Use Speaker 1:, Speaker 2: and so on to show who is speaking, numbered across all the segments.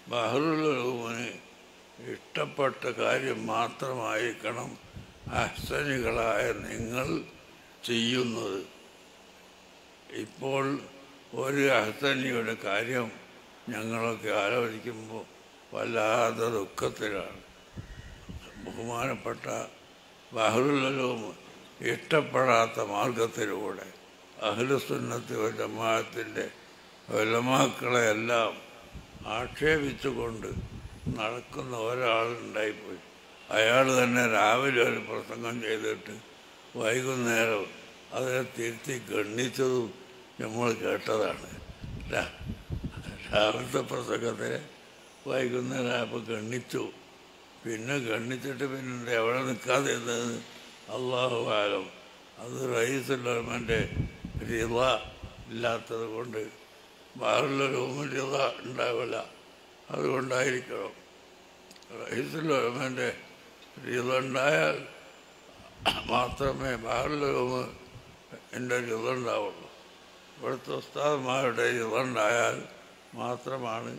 Speaker 1: ബഹറുലൂമിന് ഇഷ്ടപ്പെട്ട കാര്യം മാത്രമായിരിക്കണം അഹ്സനികളായ നിങ്ങൾ ചെയ്യുന്നത് ഇപ്പോൾ ഒരു അഹ്സനിയുടെ കാര്യം ഞങ്ങളൊക്കെ ആലോചിക്കുമ്പോൾ വല്ലാതെ ദുഃഖത്തിലാണ് ബഹുമാനപ്പെട്ട ബഹറുലൂം ഇഷ്ടപ്പെടാത്ത മാർഗത്തിലൂടെ അഖിലസുന്നത്തി ജമാഅത്തിൻ്റെ വലമാക്കളെയെല്ലാം ആക്ഷേപിച്ചുകൊണ്ട് നടക്കുന്ന ഒരാളുണ്ടായിപ്പോയി അയാൾ തന്നെ രാവിലെ ഒരു പ്രസംഗം ചെയ്തിട്ട് വൈകുന്നേരം അതിനെ തിരുത്തി ഗണ്ണിച്ചതും നമ്മൾ കേട്ടതാണ് രാ- രാവിലത്തെ പ്രസംഗത്തിനെ വൈകുന്നേരം ആയപ്പോൾ ഗണ്ണിച്ചു പിന്നെ ഗണ്ണിച്ചിട്ട് പിന്നെ എവിടെ നിൽക്കാതെ ഇരുന്നത് അള്ളാഹു ആലം അത് റയീസുല്ലമൻ്റെ റിത ഇല്ലാത്തത് കൊണ്ട് വേറുള്ള റൂമിൽ റിത ഉണ്ടാവില്ല അതുകൊണ്ടായിരിക്കണം റയീസുല്ലമൻ്റെ റിത ഉണ്ടായാൽ മാത്രമേ വേറുള്ള റൂമ് എൻ്റെ റിത ഉണ്ടാവുള്ളൂ ഇവിടുത്തെ ഉസ്താദന്മാരുടെ റിത ഉണ്ടായാൽ മാത്രമാണ്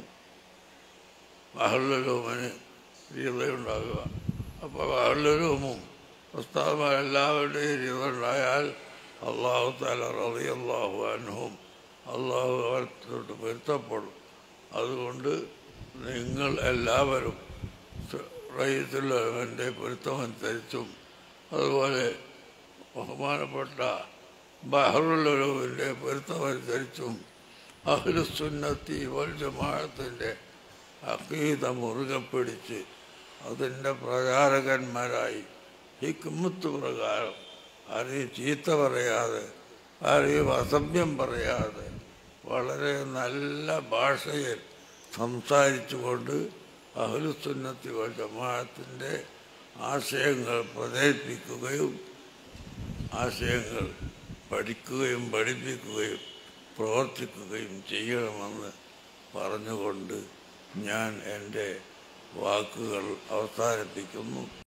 Speaker 1: ബഹുലൂമിന് രീതിയുണ്ടാകുക അപ്പോൾ ബഹുലൂമും ഉസ്താദ്മാരെല്ലാവരുടെയും രീതിയുണ്ടായാൽ അള്ളാഹു താല റതി അള്ളാഹു അനുവും അള്ളാഹു അവർക്ക് പൊരുത്തപ്പെടും അതുകൊണ്ട് നിങ്ങൾ എല്ലാവരും റയീസുല്ലവൻ്റെ പൊരുത്തമനുസരിച്ചും അതുപോലെ ബഹുമാനപ്പെട്ട ബഹറുലുവിൻ്റെ പൊരുത്തമനുസരിച്ചും അഹ്ലുസുന്നത്തി വൽ ജമാഅത്തിൻ്റെ അക്കീത മുറുകെ പിടിച്ച് അതിൻ്റെ പ്രചാരകന്മാരായി ഹിക്മത്ത് പ്രകാരം ആരെയും ചീത്ത പറയാതെ ആരെയും അസഭ്യം പറയാതെ വളരെ നല്ല ഭാഷയിൽ സംസാരിച്ചുകൊണ്ട് അഹ്ലുസുന്നത്തി വൽ ജമാഅത്തിൻ്റെ ആശയങ്ങൾ പ്രചരിപ്പിക്കുകയും ആശയങ്ങൾ പഠിക്കുകയും പഠിപ്പിക്കുകയും പ്രവർത്തിക്കുകയും ചെയ്യണമെന്ന് പറഞ്ഞുകൊണ്ട് ഞാൻ എൻ്റെ വാക്കുകൾ അവസാനിപ്പിക്കുന്നു